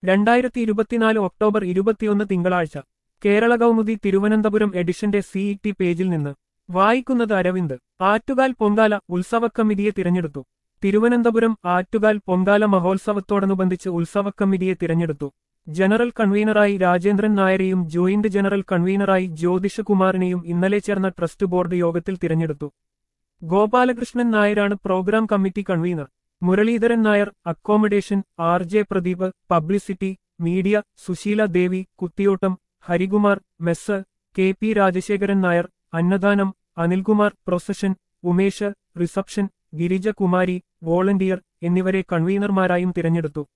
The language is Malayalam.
രണ്ടായിരത്തി ഇരുപത്തിനാല് ഒക്ടോബർ ഇരുപത്തിയൊന്ന് തിങ്കളാഴ്ച കേരള കൗമുദി തിരുവനന്തപുരം എഡിഷന്റെ സിഇടി പേജിൽ നിന്ന് വായിക്കുന്നത് അരവിന്ദ് ആറ്റുകാൽ പൊങ്കാല ഉത്സവ കമ്മിറ്റിയെ തിരഞ്ഞെടുത്തു തിരുവനന്തപുരം ആറ്റുകാൽ പൊങ്കാല മഹോത്സവത്തോടനുബന്ധിച്ച് ഉത്സവ കമ്മിറ്റിയെ തിരഞ്ഞെടുത്തു ജനറൽ കൺവീനറായി രാജേന്ദ്രൻ നായരെയും ജോയിന്റ് ജനറൽ കൺവീനറായി ജ്യോതിഷകുമാറിനെയും ഇന്നലെ ചേർന്ന ട്രസ്റ്റ് ബോർഡ് യോഗത്തിൽ തിരഞ്ഞെടുത്തു ഗോപാലകൃഷ്ണൻ നായരാണ് programme committee convener Muraleedharan Nair accommodation R J Pradeep publicity media Susheela Devi കുത്തിയോട്ടം Harikumar mess K P Rajasekharan Nair അന്നദാനം Anilkumar procession Umesh reception Girija Kumari volunteer എന്നിവരെ കൺവീനർമാരായും തിരഞ്ഞെടുത്തു